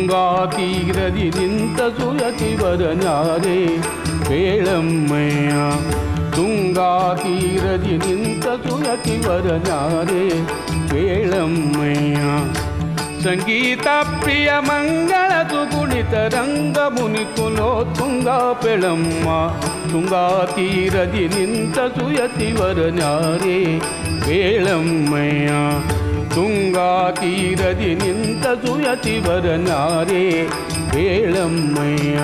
ತುಂಗಾ ತೀರದಿ ನಿಂತ ಸುಯತಿವರನಾರೆ ಬೇಳಮ್ಮಯ್ಯ ತುಂಗಾ ತೀರದಿ ನಿಂತ ಸುಯತಿವರನಾರೆ ಬೇಳಮ್ಮಯ್ಯ ಸಂಗೀತ ಪ್ರಿಯ ಮಂಗಳ ಸುಗುಣಿತ ರಂಗ ಮುನಿಕುಲೋ ತುಂಗಾ ಪೆಳಮ್ಮ ತುಂಗಾ ತೀರದಿ ನಿಂತ ಸುಯತಿವರನಾರೆ ಬೇಳಮ್ಮಯ್ಯ ತುಂಗಾ ತೀರದಿ ನಿಂತ ಸುಯತಿವರನಾರೆ ಬೇಳಮ್ಮಯ್ಯ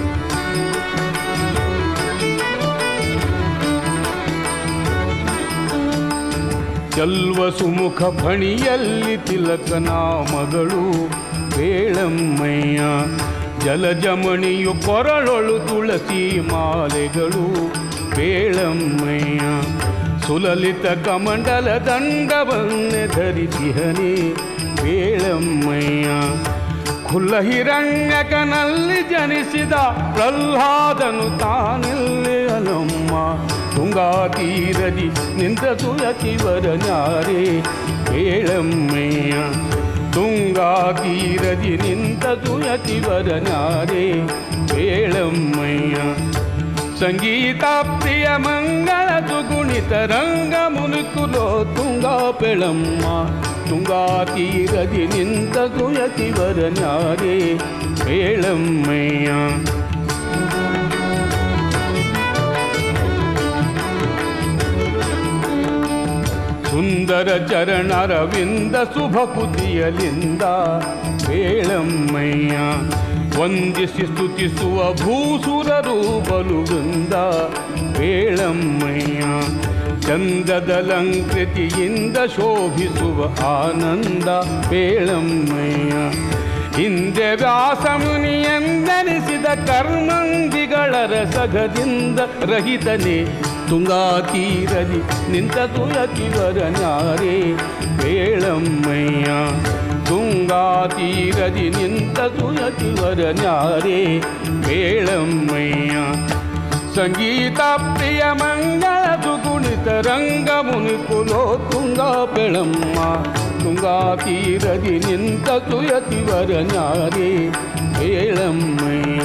ಚಲ್ವ ಸುಮುಖ ಫಣಿಯಲ್ಲಿ ತಿಲಕನ ಮಗಳು ಬೇಳಮ್ಮಯ್ಯ ಜಲಜಮಣಿಯು ಕೊರಳೊಳು ತುಳಸಿ ಮಾಲೆಗಳು ಬೇಳಮ್ಮಯ್ಯ ಸುಲಲಿತ ಕಮಂಡಲ ದಂಡವನ್ನೇ ಧರಿಸಿಹನೆ ಬೇಳಮ್ಮಯ್ಯ ಖುಲ್ಲ ಹಿರಣ್ಯಕನಲ್ಲಿ ಜನಿಸಿದ ಪ್ರಹ್ಲಾದನು ತಾನೆಲ್ಲಿ ಅಲಮ್ಮ ತುಂಗಾ ತೀರದಿ ನಿಂತ ಸುಯತಿವರನಾರೆ ಬೇಳಮ್ಮಯ್ಯ ತುಂಗಾ ತೀರದಿ ನಿಂತ ಸುಯತಿವರನಾರೆ ಬೇಳಮ್ಮಯ್ಯ ಸಂಗೀತ ಪ್ರಿಯ ಮಂಗಳ ಸುಗುಣಿತ ರಂಗ ಮುನುಕುಲೋ ತುಂಗಾ ಪೆಳಮ್ಮ ತುಂಗಾ ತೀರದಿ ನಿಂತ ಸುಯತಿವರನಾರೆ ಬೇಳಮ್ಮಯ್ಯ ಸುಂದರ ಚರಣರವಿಂದ ಶುಭ ಕುತಿಯಲಿಂದ ಬೇಳಮ್ಮಯ್ಯ ವಂದಿಸಿ ಸ್ತುತಿಸುವ ಭೂಸುರರು ಬಲುವೃಂದ ಬೇಳಮ್ಮಯ್ಯ ಚಂದದಲಂಕೃತಿಯಿಂದ ಶೋಭಿಸುವ ಆನಂದ ಬೇಳಮ್ಮಯ್ಯ ಹಿಂದೆ ವ್ಯಾಸಮುನಿಯೆಂದೆನಿಸಿದ ಕರ್ಮಂದಿಗಳ ರಸಗದಿಂದ ರಹಿತನೇ ತುಂಗಾ ತೀರದಿ ನಿಂತ ತುಯತಿವರನಾರೆ ಬೇಳಮ್ಮಯ್ಯ ತುಂಗಾ ತೀರದಿ ನಿಂತ ತುಯತಿವರನಾರೆ ಬೇಳಮ್ಮಯ್ಯ ಸಂಗೀತ ಪ್ರಿಯ ಮಂಗಳ ಸುಗುಣಿತ ರಂಗ ಮುನಿಕುಲೋ ತುಂಗಾ ಬೆಳಮ್ಮ ತುಂಗಾ ತೀರದಿ ನಿಂತ ತುಯತಿವರನಾರೆ ಬೇಳಮ್ಮಯ್ಯ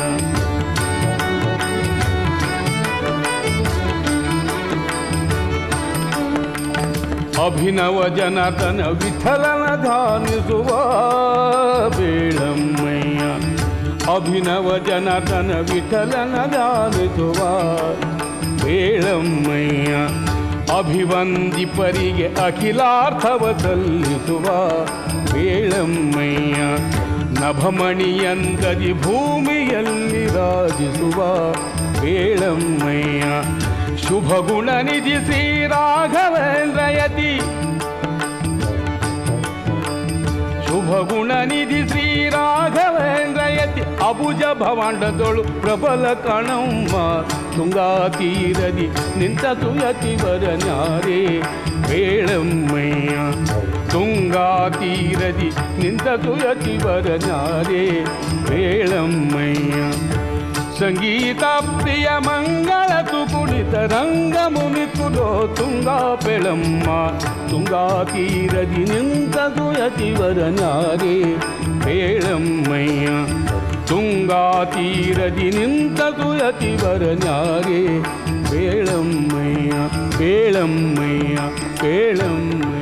ಅಭಿನವ ಜನತನ ವಿಠಲನ ಧಾನಿಸುವ ಬೇಳಮ್ಮಯ್ಯ ಅಭಿನವ ಜನತನ ವಿಠಲನ ಧಾನಿಸುವ ಬೇಳಮ್ಮಯ್ಯ ಅಭಿವಂದಿಪರಿಗೆ ಅಖಿಲಾರ್ಥವ ಸಲ್ಲಿಸುವ ಬೇಳಮ್ಮಯ್ಯ ನಭಮಣಿಯಂದದಿ ಭೂಮಿಯಲ್ಲಿ ರಾಜಿಸುವ ಬೇಳಮ್ಮಯ್ಯ ಶುಭ ಗುಣ ನಿಧಿ ಶ್ರೀ ರಾಘವೇಂದ್ರಯತಿ ಶುಭ ಗುಣ ನಿಧಿ ಶ್ರೀ ರಾಘವೇಂದ್ರಯತಿ ಅಬುಜ ಭವಾಂಡದೊಳು ಪ್ರಬಲ ಕಣಮ್ಮ ತುಂಗಾ ತೀರದಿ ನಿಂತ ತುಯತಿವರನಾರೆ ಬೇಳಮ್ಮಯ್ಯ ತುಂಗಾ ತೀರದಿ ನಿಂತ ತುಯತಿವರನಾರೆ ಬೇಳಮ್ಮಯ್ಯ ಸಂಗೀತ ಪ್ರಿಯ ಮಂಗಳ ತುಕುಣಿತ ರಂಗ ಮುನಿಕುಲೋ ತುಂಗಾ ಬೆಳಮ್ಮ ತುಂಗಾ ತೀರದಿ ನಿಂತ ತುಯತಿವರನಾರೆ ಬೇಳಮ್ಮಯ್ಯ ತುಂಗಾ ತೀರದಿ ನಿಂತ ತುಯತಿವರನಾರೆ ಬೇಳಮ್ಮಯ್ಯ ಬೇಳಮ್ಮಯ್ಯ ಬೇಳಮ್ಮ